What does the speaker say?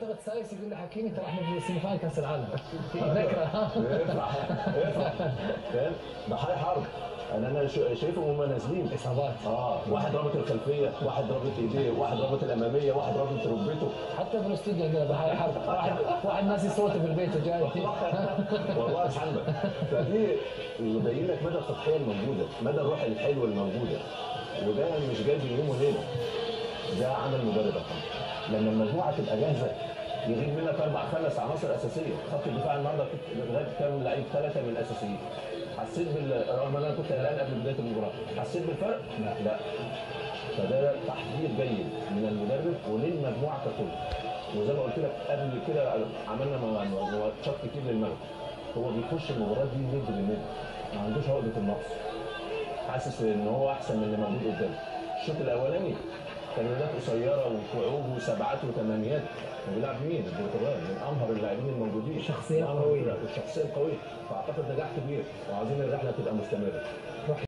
اشتغلت سايس يقول لي حكيمي ترى احنا في السيمي فاينل كاس العالم ذكرى افرح افرح فاهم ضحايا حرب انا انا شا- شايفهم هم نازلين اصابات اه واحد رابط الخلفيه واحد رابط ايديه واحد رابط الاماميه واحد رابط ركبته حتى في الاستوديو عندنا ضحايا حرب واحد واحد ناسي صوته في البيت وجاي والله يسعدك فدي يبين لك مدى التضحيه الموجوده مدى الروح الحلوه الموجوده وده مش جاي بين يوم وليله ده عمل مدرب يا فندم لما المجموعه تبقى جاهزه يغيب منك اربع خمس عناصر اساسيه خط الدفاع النهارده كنت غاب كام لعيب ثلاثه من الاساسيين حسيت بال رغم ان انا كنت قلقان قبل بدايه المباراه حسيت بالفرق؟ لا لا فده تحضير جيد من المدرب وللمجموعه ككل وزي ما قلت لك قبل كده عملنا مع- مع- ماتشات كتير للمغرب هو بيخش المباراه دي ند بالند ما عندوش عقده النقص حاسس ان هو احسن من اللي موجود قدامه الشوط الاولاني تمريرات قصيره وكعوب وسبعات وثمانيات هو بيلعب مين؟ البرتغال من امهر اللاعبين الموجودين شخصية من أمهر قوية. الفرق والشخصيه القويه فاعتقد نجاح كبير وعايزين الرحله تبقى مستمره